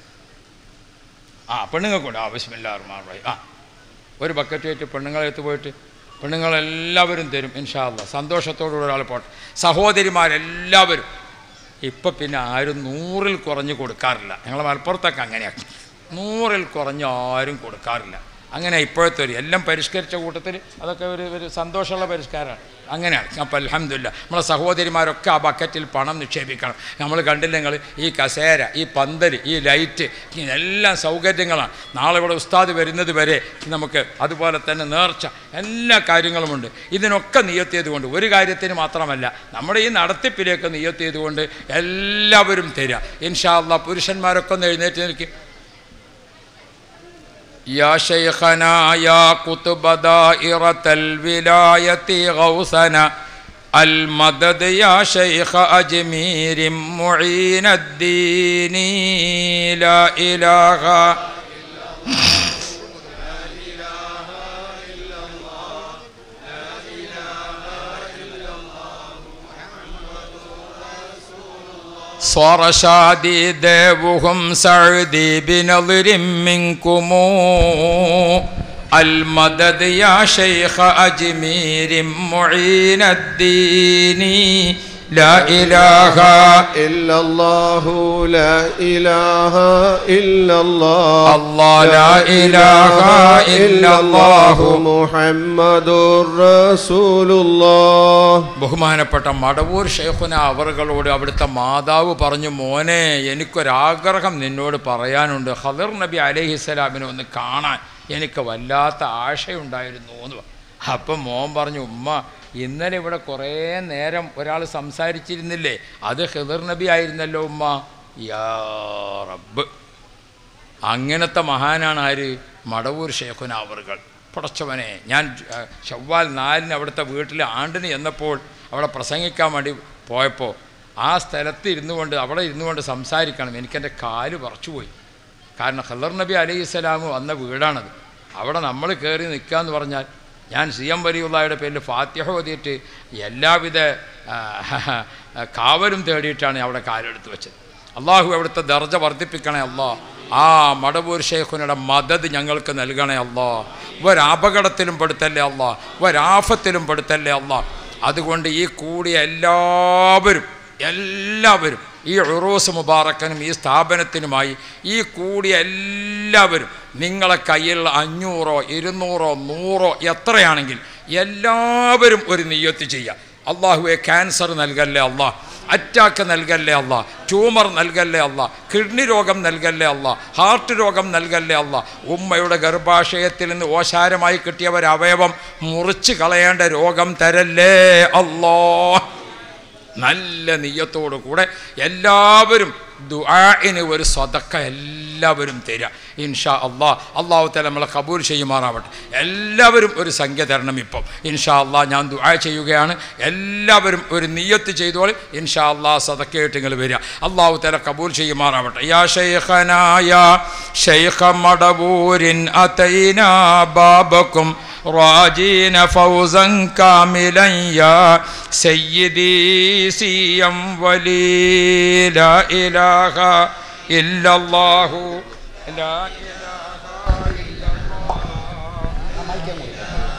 [SPEAKER 1] ആ പെണ്ണുങ്ങൾക്കുണ്ട് ആ ബിസ്മില്ല റഹ്മാൻ റഹീം ആ ഒരു ബക്കറ്റ് വെച്ച് പെണ്ണുങ്ങളെടുത്ത് പോയിട്ട് പെണ്ണുങ്ങളെല്ലാവരും തരും ഇൻഷാ അല്ലാ സന്തോഷത്തോടുകൂടി ഒരാൾ പോട്ടെ സഹോദരിമാരെല്ലാവരും ഇപ്പം പിന്നെ ആരും നൂറിൽ കുറഞ്ഞ് കൊടുക്കാറില്ല ഞങ്ങൾ മലപ്പുറത്തൊക്കെ അങ്ങനെയാണ് നൂറിൽ കുറഞ്ഞ് ആരും കൊടുക്കാറില്ല അങ്ങനെ ഇപ്പോഴത്തെ ഒരു എല്ലാം പരിഷ്കരിച്ച കൂട്ടത്തിൽ അതൊക്കെ ഒരു ഒരു സന്തോഷമുള്ള പരിഷ്കാരമാണ് അങ്ങനെയാണ് അപ്പം അലഹമില്ല നമ്മളെ സഹോദരിമാരൊക്കെ ആ ബക്കറ്റിൽ പണം നിക്ഷേപിക്കണം നമ്മൾ കണ്ടില്ല നിങ്ങൾ ഈ കസേര ഈ പന്തൽ ഈ ലൈറ്റ് എല്ലാം സൗകര്യങ്ങളാണ് നാളെ ഇവിടെ ഉസ്താദ് വരുന്നത് വരെ നമുക്ക് അതുപോലെ തന്നെ നേർച്ച എല്ലാ കാര്യങ്ങളുമുണ്ട് ഇതിനൊക്കെ നിയത്ത് ചെയ്തുകൊണ്ട് ഒരു കാര്യത്തിന് മാത്രമല്ല നമ്മുടെ ഈ നടത്തിപ്പിലേക്ക് നിയത്ത് ചെയ്തുകൊണ്ട് എല്ലാവരും തരിക ഇൻഷാ അള്ളാ പുരുഷന്മാരൊക്കെ ഒന്ന് എഴുന്നേറ്റ് നിൽക്കും يا شيخنا يا قطب دائرة الولاية غوثنا المدد يا شيخ أجمير معين الدين لا إله صار شادي ديبهم سعدي بنظر منكم المدد يا شيخ أجمير معين الدين لا إله
[SPEAKER 2] إلا الله لا إله إلا الله
[SPEAKER 1] الله لا إله إلا الله
[SPEAKER 2] محمد رسول الله
[SPEAKER 1] ബഹുമാനപ്പെട്ട മടവൂർ ഷെയ്ഖുന അവറുകളോട് അവിടുത്തെ മാതാവ് പറഞ്ഞു മോനെ എനിക്കൊരാഗ്രഹം നിന്നോട് പറയാനുണ്ട് ഖദർ നബി അലഹിസ്സലാമിനെ ഒന്ന് കാണാൻ എനിക്ക് വല്ലാത്ത ആശയുണ്ടായിരുന്നു എന്ന് പറഞ്ഞു. അപ്പം മോൻ പറഞ്ഞു ഉമ്മ ഇന്നലെ ഇവിടെ കുറേ നേരം ഒരാൾ സംസാരിച്ചിരുന്നില്ലേ അത് ഖിദർ നബി ആയിരുന്നല്ലോ ഉമ്മ യാ റബ്ബ് അങ്ങനത്തെ മഹാനാണ് ആര് മടവൂർ ഷേഖുന അവറുകൾ പടച്ചവനെ ഞാൻ ആ, ചൊവ്വാൽ നാലിന് അവിടുത്തെ വീട്ടിൽ ആണ്ടിന് ചെന്നപ്പോൾ അവിടെ പ്രസംഗിക്കാൻ വേണ്ടി പോയപ്പോൾ ആ സ്ഥലത്ത് ഇരുന്നു കൊണ്ട് അവിടെ ഇരുന്നു കൊണ്ട് സംസാരിക്കണം എനിക്കെൻ്റെ കാല് പറിച്ചുപോയി കാരണം ഖദർ നബി അലൈഹി സ്വലാമ് വന്ന വീടാണത് അവിടെ നമ്മൾ കയറി നിൽക്കുക എന്ന് പറഞ്ഞാൽ ഞാൻ സി എം വലിയുള്ളയുടെ പേരിൽ ഫാത്തിഹ ഓതിയിട്ട് എല്ലാവിധ ആ, കാവലും തേടിയിട്ടാണ് അവിടെ കാലെടുത്ത് വെച്ചത് അള്ളാഹു അവിടുത്തെ ദർജ വർദ്ധിപ്പിക്കണേ അള്ളാഹ് ആ മടവൂർ ഷേഖുനയുടെ മദത് ഞങ്ങൾക്ക് നൽകണേ അല്ലാ ഒരപകടത്തിലും പെടുത്തല്ലേ അല്ലാ ഒരാഫത്തിലും പെടുത്തല്ലേ അല്ലാ അതുകൊണ്ട് ഈ കൂടിയ എല്ലാവരും എല്ലാവരും ഈ ഉറൂസ് മുബാറക്കനും ഈ സ്ഥാപനത്തിനുമായി ഈ കൂടിയ എല്ലാവരും നിങ്ങളെ കയ്യിൽ അഞ്ഞൂറോ ഇരുന്നൂറോ നൂറോ എത്രയാണെങ്കിൽ എല്ലാവരും ഒരു നെയ്യത്ത് ചെയ്യുക അള്ളാഹുവെ ക്യാൻസർ നൽകല്ലേ അള്ളാഹ് അറ്റാക്ക് നൽകല്ലേ അല്ല ട്യൂമർ നൽകല്ലേ അല്ല കിഡ്നി രോഗം നൽകല്ലേ അല്ല ഹാർട്ട് രോഗം നൽകല്ലേ അല്ല ഉമ്മയുടെ ഗർഭാശയത്തിൽ നിന്ന് ഓശാരമായി കിട്ടിയ ഒരു അവയവം മുറിച്ച് കളയേണ്ട രോഗം തരല്ലേ അല്ലോ നല്ല നെയ്യത്തോടു കൂടെ എല്ലാവരും ദുആഇന് ഒരു സ്വതക്ക എല്ലാവരും തരിക ഇൻഷാ അള്ളാഹ് അള്ളാഹു തല നമ്മളെ കബൂൽ ചെയ്യുമാറാവട്ടെ എല്ലാവരും ഒരു സംഖ്യ തരണം ഇപ്പം ഇൻഷാ അള്ളാഹ് ഞാൻ ദുആ ചെയ്യുകയാണ് എല്ലാവരും ഒരു നിയ്യത്ത് ചെയ്തോളി ഇൻഷാ അള്ളാഹ് സദക്കയായിട്ട് നിങ്ങൾ വരിക അള്ളാഹു തല കബൂൽ ചെയ്യുമാറാവട്ടെ യാ ഷൈഖനായ ഷൈഖ മടവൂരിൻ അതൈനാ ബാബക്കും راجين فوزا كاملا يا سيدي سيم ولي لا إله إلا الله لا إله إلا الله